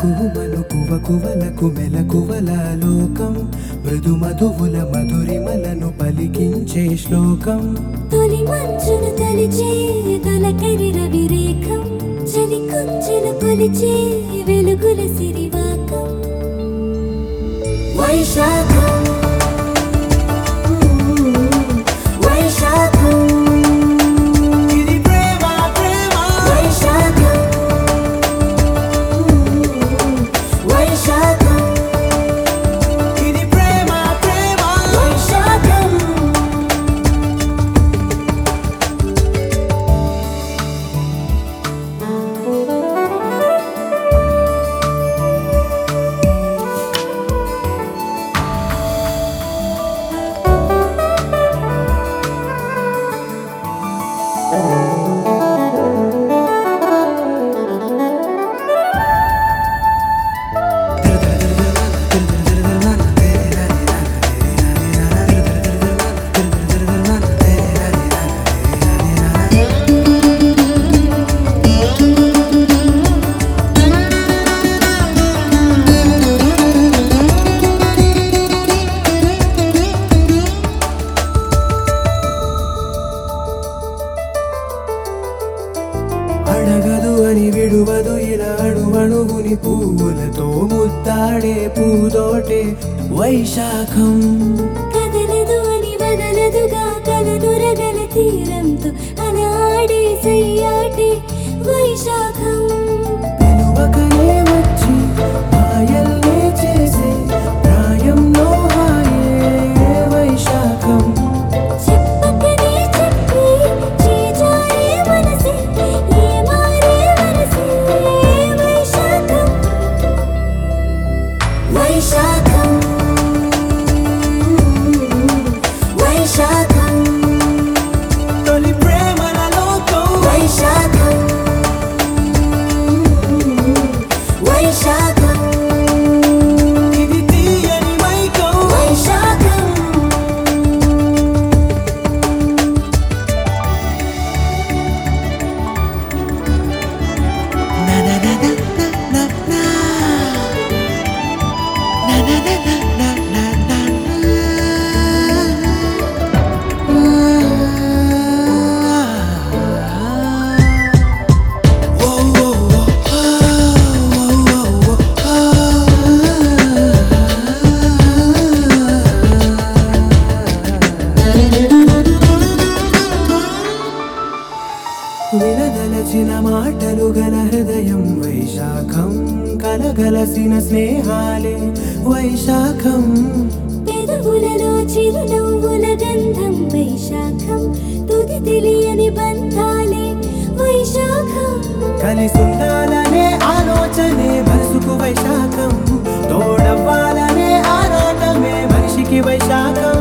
కుహుమను కువ కువలకు మెలకువల లోకం మృదు మధువుల మధురిమలను పలికించే శ్లోకం తొలి మంచును తలిచే తొలకరి రవిరేఖం చలి కొంచెను కొలిచే వెలుగుల సిరివాకం వైశాఖం వైశాఖం ఇది ప్రేమ ప్రేమ వైశాఖం వైశాఖం ఇది ప్రేమ ప్రేమ వైశాఖం అడగదు అని విడువదు ఇలా అణువణువుని పువ్వులతో ముద్దాడే పూదోటే వైశాఖం కదలదు అని వదలదుగా కలనురగల తీరంతో అలాడే సయ్యాటే వైశాఖం పిలువకనే వచ్చి మాయల్నే చేసే ప్రాయంలో హాయే వైశాఖం చెప్పకనే చెప్పి చేజారే మనసే ఏ మారే మనసే వైశాఖం వైశాఖం వైశాఖం తొలి ప్రేమల లోకం వైశాఖం వైశాఖం ఇది తీయని మైకం వైశాఖం వినదలచిన మాటలు గల హృదయం వైశాఖం కలగలసిన స్నేహాలే వైశాఖం పెదవులలో చిరునవ్వుల గంధం వైశాఖం తుది తెలియని బంధాలే వైశాఖం కలిసుండాలనే ఆలోచనే మనసుకు వైశాఖం తోడవ్వాలనే ఆరాటమే మనిషికి వైశాఖం